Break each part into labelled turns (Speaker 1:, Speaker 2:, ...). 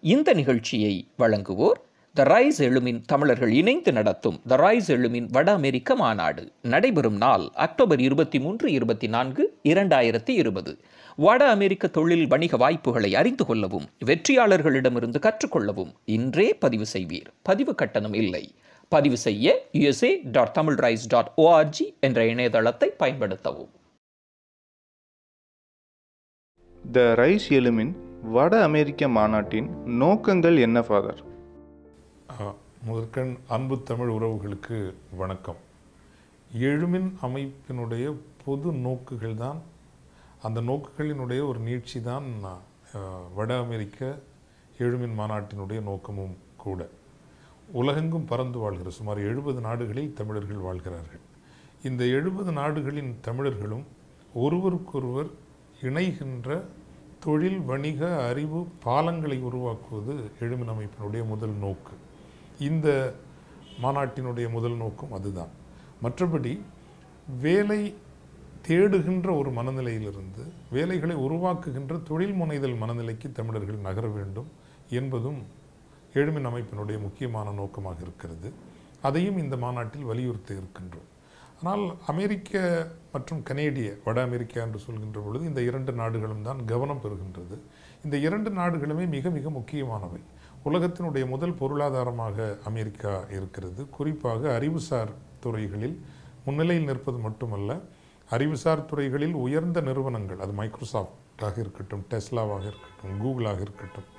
Speaker 1: இந்த நிகழ்ச்சியை வழங்குவோர் த ரைஸ் எழுமின் தமிழர்கள் இணைந்து நடத்தும் த ரைஸ் எழுமின் வட அமெரிக்க மாநாடு நடைபெறும் நாள் அக்டோபர் இருபத்தி மூன்று இருபத்தி நான்கு இரண்டாயிரத்தி இருபது வட அமெரிக்க தொழில் வணிக வாய்ப்புகளை அறிந்து கொள்ளவும் வெற்றியாளர்களிடமிருந்து கற்றுக்கொள்ளவும் இன்றே பதிவு செய்வீர் பதிவு கட்டணம் இல்லை பதிவு செய்ய USA dot Tamil rise dot ORG என்ற இணையதளத்தை பயன்படுத்தவும்
Speaker 2: த ரைஸ் எலுமின் வட அமெரிக்க மாநாட்டின் நோக்கங்கள் என்ன ஃபாதர்
Speaker 3: முதற்கண் அன்பு தமிழ் உறவுகளுக்கு வணக்கம் எழுமின் அமைப்பினுடைய பொது நோக்குகள் தான் அந்த நோக்குகளினுடைய ஒரு நீட்சி தான் வட அமெரிக்க எழுமின் மாநாட்டினுடைய நோக்கமும் கூட உலகெங்கும் பறந்து வாழ்கிற சுமார் எழுபது நாடுகளில் தமிழர்கள் வாழ்கிறார்கள் இந்த எழுபது நாடுகளின் தமிழர்களும் ஒருவருக்கொருவர் இணைகின்ற தொழில் வணிக அறிவு பாலங்களை உருவாக்குவது எழுமின் அமைப்பினுடைய முதல் நோக்கு இந்த மாநாட்டினுடைய முதல் நோக்கம் அதுதான் மற்றபடி வேலை தேடுகின்ற ஒரு மனநிலையிலிருந்து வேலைகளை உருவாக்குகின்ற தொழில் முனைதல் மனநிலைக்கு தமிழர்கள் நகர வேண்டும் என்பதும் எழுமின் அமைப்பினுடைய முக்கியமான நோக்கமாக இருக்கிறது அதையும் இந்த மாநாட்டில் வலியுறுத்த இருக்கின்றோம் ஆனால் அமெரிக்க மற்றும் கனேடிய வட அமெரிக்கா என்று சொல்கின்ற பொழுது இந்த இரண்டு நாடுகளும் தான் கவனம் பெறுகின்றது இந்த இரண்டு நாடுகளுமே மிக மிக முக்கியமானவை உலகத்தினுடைய முதல் பொருளாதாரமாக அமெரிக்கா இருக்கிறது குறிப்பாக அறிவுசார் துறைகளில் முன்னிலையில் நிற்பது மட்டுமல்ல அறிவுசார் துறைகளில் உயர்ந்த நிறுவனங்கள் அது மைக்ரோசாஃப்டாக இருக்கட்டும் டெஸ்லாவாக இருக்கட்டும் கூகுளாக இருக்கட்டும்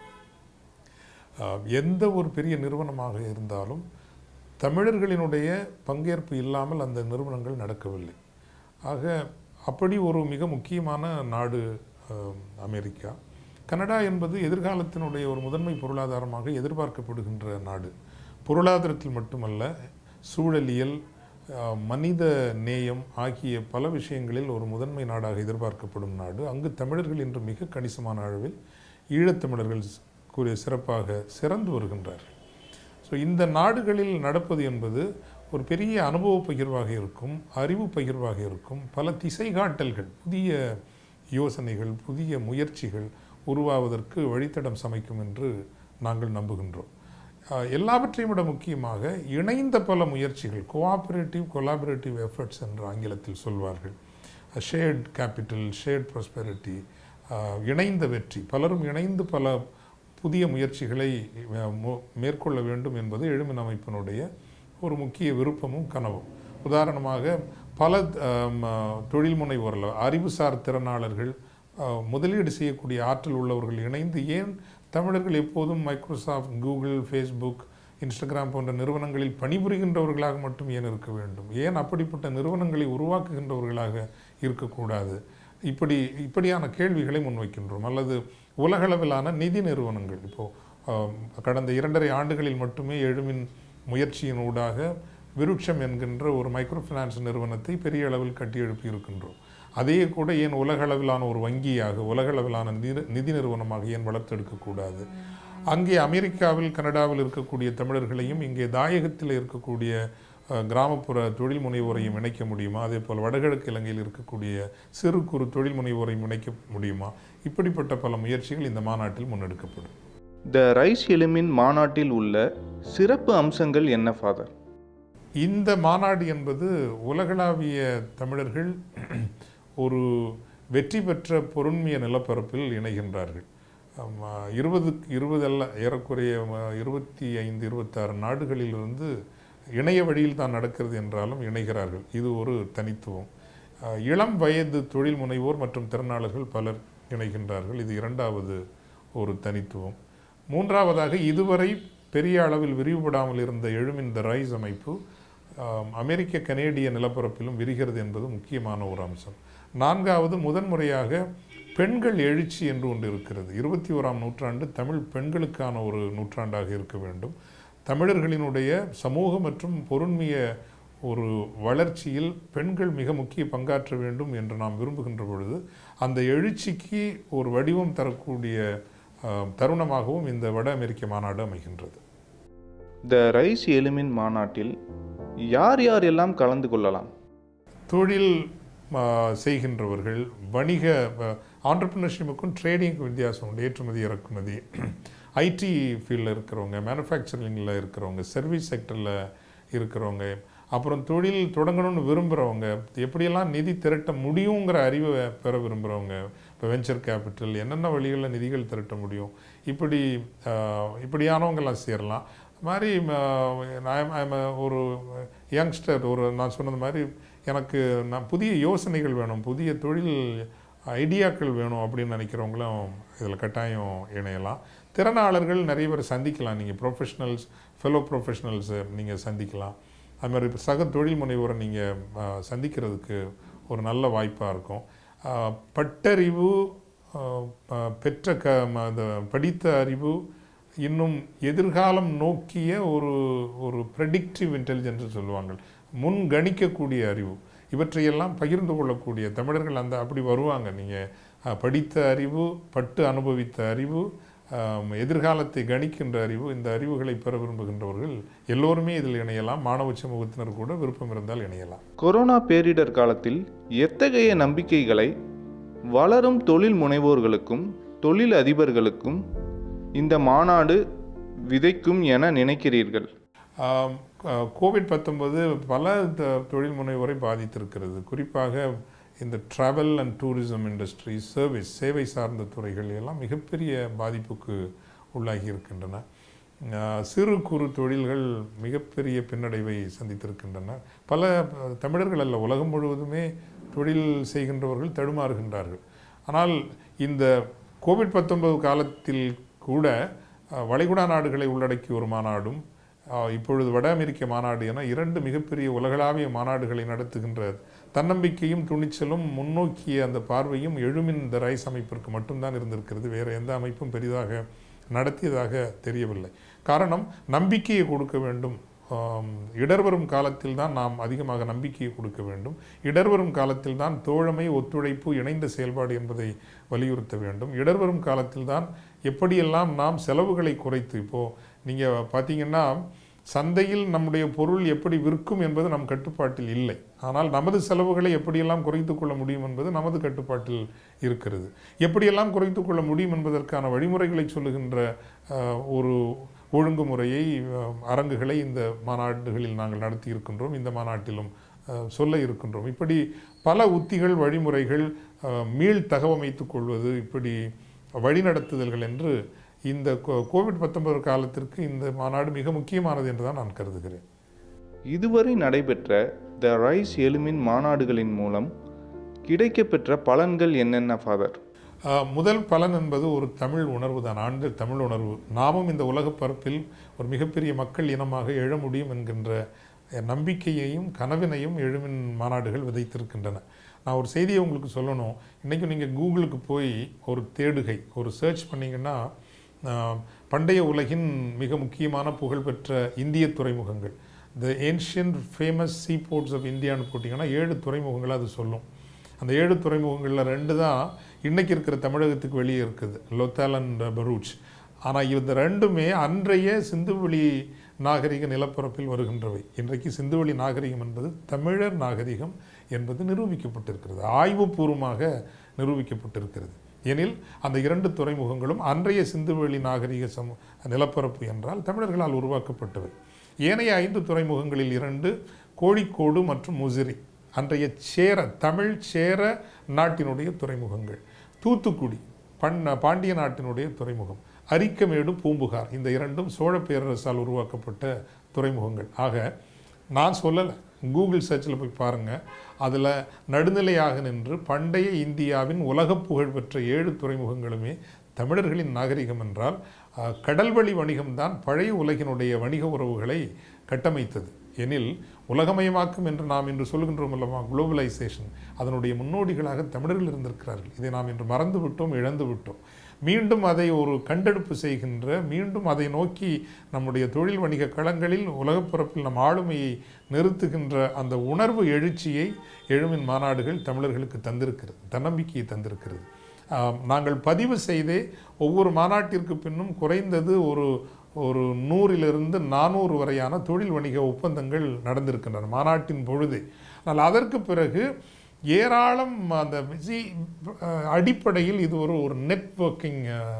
Speaker 3: எந்த ஒரு பெரிய நிறுவனமாக இருந்தாலும் தமிழர்களினுடைய பங்கேற்பு இல்லாமல் அந்த நிறுவனங்கள் நடக்கவில்லை ஆக அப்படி ஒரு மிக முக்கியமான நாடு அமெரிக்கா கனடா என்பது எதிர்காலத்தினுடைய ஒரு முதன்மை பொருளாதாரமாக எதிர்பார்க்கப்படுகின்ற நாடு பொருளாதாரத்தில் மட்டுமல்ல சூழலியல் மனித நேயம் ஆகிய பல விஷயங்களில் ஒரு முதன்மை நாடாக எதிர்பார்க்கப்படும் நாடு அங்கு தமிழர்கள் இன்று மிக கணிசமான அளவில் ஈழத்தமிழர்கள் கூறிய சிறப்பாக சிறந்து வருகின்றார்கள் ஸோ இந்த நாடுகளில் நடப்பது என்பது ஒரு பெரிய அனுபவ பகிர்வாக இருக்கும் அறிவு பகிர்வாக இருக்கும் பல திசை காட்டல்கள் புதிய யோசனைகள் புதிய முயற்சிகள் உருவாவதற்கு வழித்தடம் சமைக்கும் என்று நாங்கள் நம்புகின்றோம் எல்லாவற்றையும் விட முக்கியமாக இணைந்த பல முயற்சிகள் கோஆபரேட்டிவ் கொலாபரேட்டிவ் எஃபர்ட்ஸ் என்று ஆங்கிலத்தில் சொல்வார்கள் ஷேர்ட் கேபிட்டல் ஷேர்ட் ப்ராஸ்பெரிட்டி இணைந்த வெற்றி பலரும் இணைந்து பல புதிய முயற்சிகளை மேற்கொள்ள வேண்டும் என்பது எழுமின் அமைப்பினுடைய ஒரு முக்கிய விருப்பமும் கனவும் உதாரணமாக பல தொழில் முனைவோர்கள் அறிவுசார் திறனாளர்கள் முதலீடு செய்யக்கூடிய ஆற்றல் உள்ளவர்கள் இணைந்து ஏன் தமிழர்கள் எப்போதும் மைக்ரோசாஃப்ட் கூகுள் ஃபேஸ்புக் இன்ஸ்டாகிராம் போன்ற நிறுவனங்களில் பணிபுரிகின்றவர்களாக மட்டும் ஏன் இருக்க வேண்டும் ஏன் அப்படிப்பட்ட நிறுவனங்களை உருவாக்குகின்றவர்களாக இருக்கக்கூடாது இப்படி இப்படியான கேள்விகளை முன்வைக்கின்றோம் அல்லது உலகளவிலான நிதி நிறுவனங்கள் இப்போது கடந்த இரண்டரை ஆண்டுகளில் மட்டுமே எழுமின் முயற்சியின் ஊடாக விருட்சம் என்கின்ற ஒரு மைக்ரோ ஃபினான்ஸ் நிறுவனத்தை பெரிய அளவில் கட்டி எழுப்பி இருக்கின்றோம் அதே கூட ஏன் உலகளவிலான ஒரு வங்கியாக உலகளவிலான நிதி நிறுவனமாக ஏன் வளர்த்தெடுக்கக்கூடாது அங்கே அமெரிக்காவில் கனடாவில் இருக்கக்கூடிய தமிழர்களையும் இங்கே தாயகத்தில் இருக்கக்கூடிய கிராமப்புற தொழில் முனைவோரையும் இணைக்க முடியுமா அதே போல் வடகிழக்கு இலங்கையில் இருக்கக்கூடிய சிறு குறு தொழில் முனைவோரையும் இணைக்க முடியுமா இப்படிப்பட்ட பல முயற்சிகள் இந்த மாநாட்டில் முன்னெடுக்கப்படும்
Speaker 2: த ரைஸ் எலுமின் மாநாட்டில் உள்ள சிறப்பு அம்சங்கள் என்ன ஃபாதர்
Speaker 3: இந்த மாநாடு என்பது உலகளாவிய தமிழர்கள் ஒரு வெற்றி பெற்ற பொருண்மைய நிலப்பரப்பில் இணைகின்றார்கள் இருபது இருபது அல்ல ஏறக்குறைய இருபத்தி ஐந்து இருபத்தாறு நாடுகளிலிருந்து இணைய வழியில் தான் நடக்கிறது என்றாலும் இணைகிறார்கள் இது ஒரு தனித்துவம் இளம் வயது தொழில் முனைவோர் மற்றும் திறனாளர்கள் பலர் இணைகின்றார்கள் இது இரண்டாவது ஒரு தனித்துவம் மூன்றாவதாக இதுவரை பெரிய அளவில் விரிவுபடாமல் இருந்த எழுமின் த ரைஸ் அமைப்பு அமெரிக்க கனேடிய நிலப்பரப்பிலும் விரிகிறது என்பது முக்கியமான ஒரு அம்சம் நான்காவது முதன்முறையாக பெண்கள் எழுச்சி என்று ஒன்று இருக்கிறது இருபத்தி ஓராம் நூற்றாண்டு தமிழ் பெண்களுக்கான ஒரு நூற்றாண்டாக இருக்க வேண்டும் தமிழர்களினுடைய சமூக மற்றும் பொருண்மைய ஒரு வளர்ச்சியில் பெண்கள் மிக முக்கிய பங்காற்ற வேண்டும் என்று நாம் விரும்புகின்ற பொழுது அந்த எழுச்சிக்கு ஒரு வடிவம் தரக்கூடிய தருணமாகவும் இந்த வட அமெரிக்க மாநாடு அமைகின்றது
Speaker 2: த ரைஸ் எலுமின் மாநாட்டில் யார் யார் எல்லாம் கலந்து கொள்ளலாம்
Speaker 3: தொழில் செய்கின்றவர்கள் வணிக ஆண்டர்பிரினர்ஷிப்புக்கும் ட்ரேடிங்க்கும் வித்தியாசம் உண்டு ஏற்றுமதி இறக்குமதி ஐடி ஃபீல்டில் இருக்கிறவங்க மேனுஃபேக்சரிங்கில் இருக்கிறவங்க சர்வீஸ் செக்டரில் இருக்கிறவங்க அப்புறம் தொழில் தொடங்கணும்னு விரும்புகிறவங்க எப்படியெல்லாம் நிதி திரட்ட முடியுங்கிற அறிவை பெற விரும்புகிறவங்க இப்போ வெஞ்சர் கேபிட்டல் என்னென்ன வழிகளில் நிதிகள் திரட்ட முடியும் இப்படி ஆஹ், இப்படியானவங்கெல்லாம் சேரலாம் அது மாதிரி நான் I'm a- ஒரு யங்ஸ்டர் ஒரு நான் சொன்னது மாதிரி எனக்கு நான் புதிய யோசனைகள் வேணும் புதிய தொழில் ஐடியாக்கள் வேணும் அப்படின்னு நினைக்கிறவங்களும் இதில் கட்டாயம் இணையலாம் திறனாளர்கள் நிறைய பேர் சந்திக்கலாம் நீங்கள் ப்ரொஃபஷனல்ஸ் ஃபெலோ ப்ரொஃபஷனல்ஸை நீங்கள் சந்திக்கலாம் அது மாதிரி இப்ப சக தொழில் முனைவோரை நீங்கள் சந்திக்கிறதுக்கு ஒரு நல்ல வாய்ப்பாக இருக்கும் ஆஹ், பட்டறிவு ஆஹ், ப- பெற்ற க ம- அந்த படித்த அறிவு இன்னும் எதிர்காலம் நோக்கிய ஒரு ஒரு ப்ரெடிக்டிவ் இன்டெலிஜென்ஸ் சொல்லுவாங்க முன் கணிக்கக்கூடிய அறிவு இவற்றையெல்லாம் பகிர்ந்து கொள்ளக்கூடிய தமிழர்கள் அந்த அப்படி வருவாங்க நீங்கள் படித்த அறிவு பட்டு அனுபவித்த அறிவு ஆம், எதிர்காலத்தை கணிக்கின்ற அறிவு இந்த அறிவுகளை பெற விரும்புகின்றவர்கள் எல்லோருமே இதில் இணையலாம் மாணவ சமூகத்தினர் கூட விருப்பம் இருந்தால் இணையலாம்
Speaker 2: கொரோனா பேரிடர் காலத்தில் எத்தகைய நம்பிக்கைகளை வளரும் தொழில் முனைவோர்களுக்கும் தொழில் அதிபர்களுக்கும் இந்த மாநாடு விதைக்கும் என நினைக்கிறீர்கள்
Speaker 3: ஆம், க- கோவிட் பத்தொன்பது பல த- தொழில் முனைவோரை பாதித்திருக்கிறது குறிப்பாக இந்த travel and tourism industry service சேவை சார்ந்த துறைகள் எல்லாம் மிகப்பெரிய பாதிப்புக்கு உள்ளாகி இருக்கின்றன ஆ, சிறு குறு தொழில்கள் மிகப்பெரிய பின்னடைவை சந்தித்திருக்கின்றன பல அஹ், தமிழர்கள் அல்ல உலகம் முழுவதுமே தொழில் செய்கின்றவர்கள் தடுமாறுகின்றார்கள் ஆனால் இந்த கோவிட் பத்தொன்பது காலத்தில் கூட அஹ், வளைகுடா நாடுகளை உள்ளடக்கிய ஒரு மாநாடும் அஹ், இப்பொழுது வட அமெரிக்க மாநாடு என இரண்டு மிகப்பெரிய உலகளாவிய மாநாடுகளை நடத்துகின்ற தன்னம்பிக்கையும் துணிச்சலும் முன்னோக்கிய அந்த பார்வையும் எழுமின் இந்த ரைஸ் அமைப்பிற்கு மட்டும்தான் இருந்திருக்கிறது வேறு எந்த அமைப்பும் பெரிதாக நடத்தியதாக தெரியவில்லை காரணம் நம்பிக்கையை கொடுக்க வேண்டும் ஆம், இடர்வரும் காலத்தில் தான் நாம் அதிகமாக நம்பிக்கையை கொடுக்க வேண்டும் இடர்வரும் காலத்தில் தான் தோழமை ஒத்துழைப்பு இணைந்த செயல்பாடு என்பதை வலியுறுத்த வேண்டும் இடர்வரும் காலத்தில் தான் எப்படியெல்லாம் நாம் செலவுகளை குறைத்து இப்போது நீங்கள் பார்த்தீங்கன்னா சந்தையில் நம்முடைய பொருள் எப்படி விற்கும் என்பது நம் கட்டுப்பாட்டில் இல்லை ஆனால் நமது செலவுகளை எப்படியெல்லாம் குறைத்து கொள்ள முடியும் என்பது நமது கட்டுப்பாட்டில் இருக்கிறது எப்படியெல்லாம் குறைத்து கொள்ள முடியும் என்பதற்கான வழிமுறைகளை சொல்லுகின்ற அஹ், ஒரு ஒழுங்குமுறையை அஹ், அரங்குகளை இந்த மாநாடுகளில் நாங்கள் நடத்தி இருக்கின்றோம் இந்த மாநாட்டிலும் அஹ், சொல்ல இருக்கின்றோம் இப்படி பல உத்திகள் வழிமுறைகள் அஹ், மீள் தகவமைத்துக் கொள்வது இப்படி வழிநடத்துதல்கள் என்று இந்த கோ- கோவிட் பத்தொன்பது காலத்திற்கு இந்த மாநாடு மிக முக்கியமானது என்று தான் நான் கருதுகிறேன்
Speaker 2: இதுவரை நடைபெற்ற த ரைஸ் எலுமின் மாநாடுகளின் மூலம் கிடைக்கப்பெற்ற பலன்கள் என்னென்ன ஃபாதர்
Speaker 3: ஆஹ், முதல் பலன் என்பது ஒரு தமிழ் உணர்வு தான் ஆண்டு தமிழ் உணர்வு நாமும் இந்த உலகப் பரப்பில் ஒரு மிகப்பெரிய மக்கள் இனமாக எழ முடியும் என்கின்ற அஹ், நம்பிக்கையையும் கனவினையும் எழுமின் மாநாடுகள் விதைத்திருக்கின்றன நான் ஒரு செய்தியை உங்களுக்கு சொல்லணும் இன்றைக்கும் நீங்கள் கூகுளுக்கு போய் ஒரு தேடுகை ஒரு சர்ச் பண்ணீங்கன்னா ஆஹ், பண்டைய உலகின் மிக முக்கியமான புகழ்பெற்ற இந்திய துறைமுகங்கள் the ancient famous sea ports of இந்தியான்னு போட்டிங்கன்னா ஏழு துறைமுகங்களை அது சொல்லும் அந்த ஏழு துறைமுகங்களில் ரெண்டு தான் இன்னைக்கு இருக்கிற தமிழகத்துக்கு வெளியே இருக்குது லொத்தால் அண்ட் பரூச் ஆனால் இந்த ரெண்டுமே அன்றைய சிந்துவெளி நாகரிக நிலப்பரப்பில் வருகின்றவை இன்றைக்கு சிந்துவெளி நாகரிகம் என்பது தமிழர் நாகரிகம் என்பது நிரூபிக்கப்பட்டிருக்கிறது ஆய்வுபூர்வமாக நிரூபிக்கப்பட்டிருக்கிறது எனில் அந்த இரண்டு துறைமுகங்களும் அன்றைய சிந்துவெளி நாகரிக சம நிலப்பரப்பு என்றால் தமிழர்களால் உருவாக்கப்பட்டவை ஏனைய ஐந்து துறைமுகங்களில் இரண்டு கோழிக்கோடு மற்றும் முசிறி அன்றைய சேர தமிழ் சேர நாட்டினுடைய துறைமுகங்கள் தூத்துக்குடி பண் பாண்டிய நாட்டினுடைய துறைமுகம் அரிக்கமேடு பூம்புகார் இந்த இரண்டும் சோழ பேரரசால் உருவாக்கப்பட்ட துறைமுகங்கள் ஆக நான் சொல்லலை கூகுள் சர்ச்சில் போய் பாருங்கள் அதில் நடுநிலையாக நின்று பண்டைய இந்தியாவின் உலகப் புகழ் பெற்ற ஏழு துறைமுகங்களுமே தமிழர்களின் நாகரிகம் என்றால் அஹ், கடல்வழி வணிகம்தான் பழைய உலகினுடைய வணிக உறவுகளை கட்டமைத்தது எனில் உலகமயமாக்கும் என்று நாம் இன்று சொல்கின்றோம் அல்லவா குளோபலைசேஷன் அதனுடைய முன்னோடிகளாக தமிழர்கள் இருந்திருக்கிறார்கள் இதை நாம் இன்று மறந்து விட்டோம் இழந்து விட்டோம் மீண்டும் அதை ஒரு கண்டெடுப்பு செய்கின்ற மீண்டும் அதை நோக்கி நம்முடைய தொழில் வணிக களங்களில் உலகப்பரப்பில் நம் ஆளுமையை நிறுத்துகின்ற அந்த உணர்வு எழுச்சியை எழுமின் மாநாடுகள் தமிழர்களுக்கு தந்திருக்கிறது தன்னம்பிக்கையை தந்திருக்கிறது ஆம், நாங்கள் பதிவு செய்தே ஒவ்வொரு மாநாட்டிற்கு பின்னும் குறைந்தது ஒரு ஒரு நூறிலிருந்து நானூறு வரையான தொழில் வணிக ஒப்பந்தங்கள் நடந்திருக்கின்றன மாநாட்டின் பொழுதே ஆனால் அதற்கு பிறகு ஏராளம் அந்த see, அஹ், அடிப்படையில் இது ஒரு ஒரு நெட்வொர்க்கிங்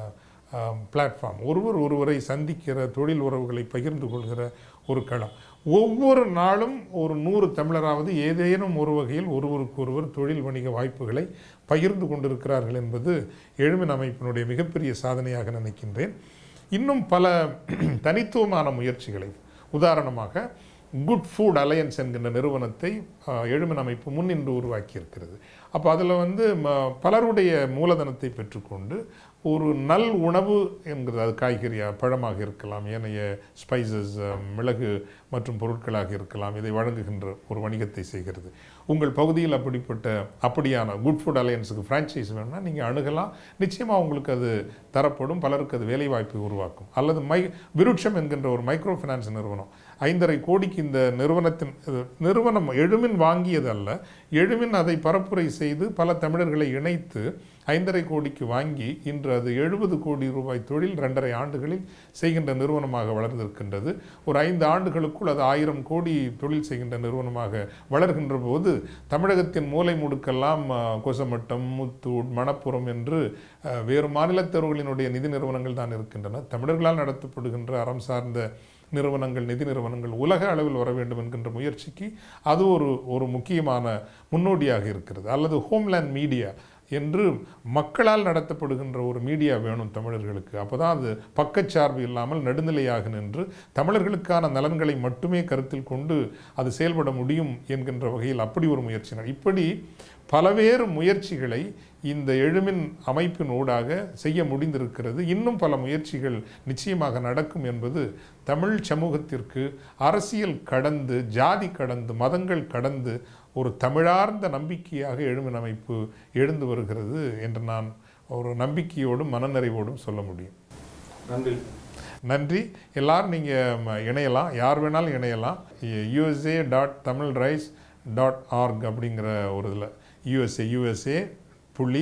Speaker 3: பிளாட்ஃபார்ம் ஒருவர் ஒருவரை சந்திக்கிற தொழில் உறவுகளை பகிர்ந்து கொள்கிற ஒரு களம் ஒவ்வொரு நாளும் ஒரு நூறு தமிழராவது ஏதேனும் ஒரு வகையில் ஒருவருக்கு ஒருவர் தொழில் வணிக வாய்ப்புகளை பகிர்ந்து கொண்டிருக்கிறார்கள் என்பது எழுமின் அமைப்பினுடைய மிகப்பெரிய சாதனையாக நினைக்கின்றேன் இன்னும் பல தனித்துவமான முயற்சிகளை உதாரணமாக குட் ஃபுட் அலையன்ஸ் என்கின்ற நிறுவனத்தை அஹ், எழுமின் அமைப்பு முன்னின்று உருவாக்கி இருக்கிறது அப்போ அதில் வந்து ம- பலருடைய மூலதனத்தை பெற்றுக்கொண்டு ஒரு நல் உணவு என்கிறது அது காய்கறியா பழமாக இருக்கலாம் ஏனைய ஸ்பைசஸ் மிளகு மற்றும் பொருட்களாக இருக்கலாம் இதை வழங்குகின்ற ஒரு வணிகத்தை செய்கிறது உங்கள் பகுதியில் அப்படிப்பட்ட அப்படியான குட் ஃபுட் அலையன்ஸுக்கு ஃப்ரான்ச்சைஸ் வேணும்னா நீங்கள் அணுகலாம் நிச்சயமாக உங்களுக்கு அது தரப்படும் பலருக்கு அது வேலைவாய்ப்பை உருவாக்கும் அல்லது மை விருட்சம் என்கின்ற ஒரு மைக்ரோ ஃபைனான்ஸ் நிறுவனம் ஐந்தரை கோடிக்கு இந்த நிறுவனத்தின் இது நிறுவனம் எழுமின் வாங்கியது அல்ல எழுமின் அதை பரப்புரை செய்து பல தமிழர்களை இணைத்து ஐந்தரை கோடிக்கு வாங்கி இன்று அது எழுபது கோடி ரூபாய் தொழில் ரெண்டரை ஆண்டுகளில் செய்கின்ற நிறுவனமாக வளர்ந்திருக்கின்றது ஒரு ஐந்து ஆண்டுகளுக்குள் அது ஆயிரம் கோடி தொழில் செய்கின்ற நிறுவனமாக வளர்கின்ற போது தமிழகத்தின் மூலை முடுக்கெல்லாம் அஹ், கொசமட்டம் முத்தூட் மணப்புறம் என்று அஹ், வேறு மாநிலத்தவர்களினுடைய நிதி நிறுவனங்கள் தான் இருக்கின்றன தமிழர்களால் நடத்தப்படுகின்ற அறம் சார்ந்த நிறுவனங்கள் நிதி நிறுவனங்கள் உலக அளவில் வர வேண்டும் என்கின்ற முயற்சிக்கு அது ஒரு ஒரு முக்கியமான முன்னோடியாக இருக்கிறது அல்லது ஹோம்லேண்ட் மீடியா என்று மக்களால் நடத்தப்படுகின்ற ஒரு மீடியா வேணும் தமிழர்களுக்கு அப்பதான் அது பக்கச்சார்பு இல்லாமல் நடுநிலையாக நின்று தமிழர்களுக்கான நலன்களை மட்டுமே கருத்தில் கொண்டு அது செயல்பட முடியும் என்கின்ற வகையில் அப்படி ஒரு முயற்சி நட- இப்படி பலவேறு முயற்சிகளை இந்த எழுமின் அமைப்பின் ஊடாக செய்ய முடிந்திருக்கிறது இன்னும் பல முயற்சிகள் நிச்சயமாக நடக்கும் என்பது தமிழ் சமூகத்திற்கு அரசியல் கடந்து ஜாதி கடந்து மதங்கள் கடந்து ஒரு தமிழார்ந்த நம்பிக்கையாக எழுமின் அமைப்பு எழுந்து வருகிறது என்று நான் ஒரு நம்பிக்கையோடும் மனநிறைவோடும் சொல்ல முடியும்
Speaker 2: நன்றி
Speaker 3: நன்றி எல்லாரும் நீங்கள் இணையலாம் யார் வேணாலும் இணையலாம் USA dot Tamil rise dot org அப்படிங்கிற ஒரு இதில் யூஎஸ்ஏ யூஎஸ்ஏ புள்ளி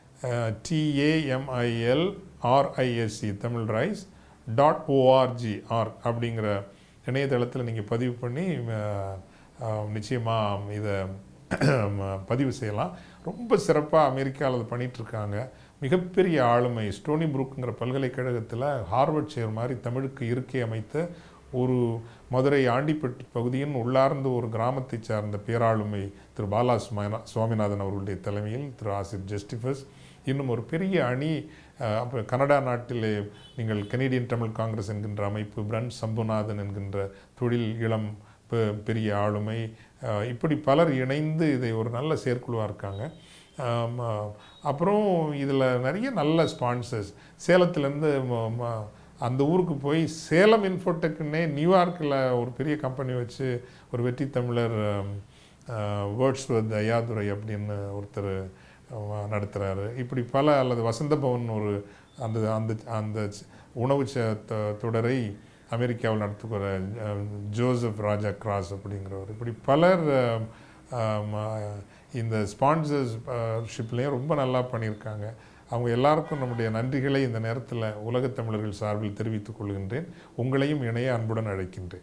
Speaker 3: TAMIL RISC Tamil rise dot ORG org அப்படிங்கிற இணையதளத்தில் நீங்கள் பதிவு பண்ணி நிச்சயமாக இதை பதிவு செய்யலாம் ரொம்ப சிறப்பாக அமெரிக்காவில் அதை பண்ணிட்டு இருக்காங்க மிகப்பெரிய ஆளுமை ஸ்டோனி புரூக்குங்கிற பல்கலைக்கழகத்தில் ஹார்வர்ட் சேர் மாதிரி தமிழுக்கு இருக்கை அமைத்த ஒரு மதுரை ஆண்டிப்பட்டு பகுதியின் உள்ளார்ந்த ஒரு கிராமத்தை சார்ந்த பேராளுமை திரு பாலா சுமானா சுவாமிநாதன் அவர்களுடைய தலைமையில் திரு ஆசிர் ஜஸ்டிஃபஸ் இன்னும் ஒரு பெரிய அணி அஹ், அப்ப கனடா நாட்டிலே நீங்கள் கனேடியன் தமிழ் காங்கிரஸ் என்கின்ற அமைப்பு பிரன் சம்புநாதன் என்கின்ற தொழில் இளம் பெ- பெரிய ஆளுமை அஹ், இப்படி பலர் இணைந்து இதை ஒரு நல்ல செயற்குழுவாக இருக்காங்க ஆம், அஹ், அப்புறம் இதில் நிறைய நல்ல ஸ்பான்சர்ஸ் சேலத்துலேருந்து அந்த ஊருக்கு போய் சேலம் இன்ஃபோடெக்குன்னே நியூயார்க்கில் ஒரு பெரிய கம்பெனி வச்சு ஒரு வெற்றி தமிழர் வேர்ட்ஸ் வித் ஐயாதுரை அப்படின்னு ஒருத்தர் நடத்துகிறாரு இப்படி பல அல்லது வசந்த பவன் ஒரு அந்த அந்த அந்த உணவு ச- த- தொடரை அமெரிக்காவில் நடத்துகிற அஹ், ஜோசப் ராஜா கிராஸ் அப்படிங்கிறவர் இப்படி பலர் அஹ், ஆம், அஹ், இந்த ஸ்பான்சர்ஸ் ஷிப்லேயும் ரொம்ப நல்லா பண்ணியிருக்காங்க அவங்க எல்லாருக்கும் நம்முடைய நன்றிகளை இந்த நேரத்தில் உலகத் தமிழர்கள் சார்பில் தெரிவித்துக் கொள்கின்றேன் உங்களையும் இணைய அன்புடன் அழைக்கின்றேன்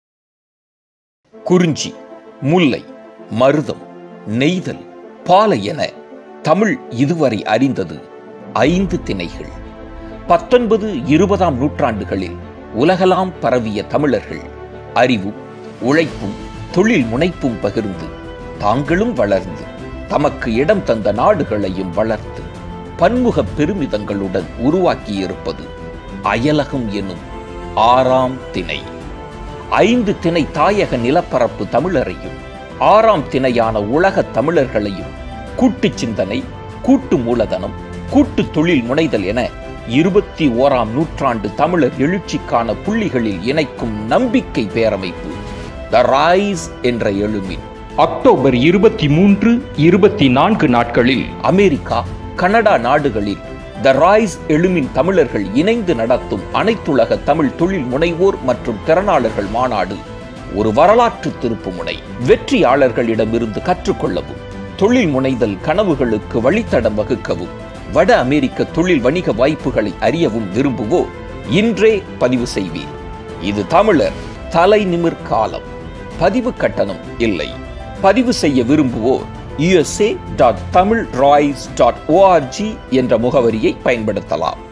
Speaker 1: குறிஞ்சி முல்லை மருதம் நெய்தல் பாலை என தமிழ் இதுவரை அறிந்தது ஐந்து திணைகள் பத்தொன்பது இருபதாம் நூற்றாண்டுகளில் உலகலாம் பரவிய தமிழர்கள் அறிவும் உழைப்பும் தொழில் முனைப்பும் பகிர்ந்து தாங்களும் வளர்ந்து தமக்கு இடம் தந்த நாடுகளையும் வளர்த்து பன்முக பெருமிதங்களுடன் உருவாக்கியிருப்பது அயலகம் எனும் ஆறாம் திணை ஐந்து திணை தாயக நிலப்பரப்பு தமிழரையும் ஆறாம் திணையான உலகத் தமிழர்களையும் கூட்டுச் சிந்தனை கூட்டு மூலதனம் கூட்டு தொழில் முனைதல் என இருபத்தி ஓராம் நூற்றாண்டு தமிழர் எழுச்சிக்கான புள்ளிகளில் இணைக்கும் நம்பிக்கை பேரமைப்பு த ரைஸ் என்ற எழுமின் அக்டோபர் இருபத்தி மூன்று இருபத்தி நான்கு நாட்களில் அமெரிக்கா கனடா நாடுகளில் த ராய்ஸ் எழுமின் தமிழர்கள் இணைந்து நடத்தும் அனைத்துலக தமிழ் தொழில் முனைவோர் மற்றும் திறனாளர்கள் மாநாடு ஒரு வரலாற்று திருப்புமுனை வெற்றியாளர்களிடமிருந்து கற்றுக்கொள்ளவும் தொழில் முனைதல் கனவுகளுக்கு வழித்தடம் வகுக்கவும் வட அமெரிக்க தொழில் வணிக வாய்ப்புகளை அறியவும் விரும்புவோர் இன்றே பதிவு செய்வீர் இது தமிழர் தலை நிமிர் காலம் பதிவு கட்டணம் இல்லை பதிவு செய்ய விரும்புவோர் USA dot Tamil rise dot ORG என்ற முகவரியை பயன்படுத்தலாம்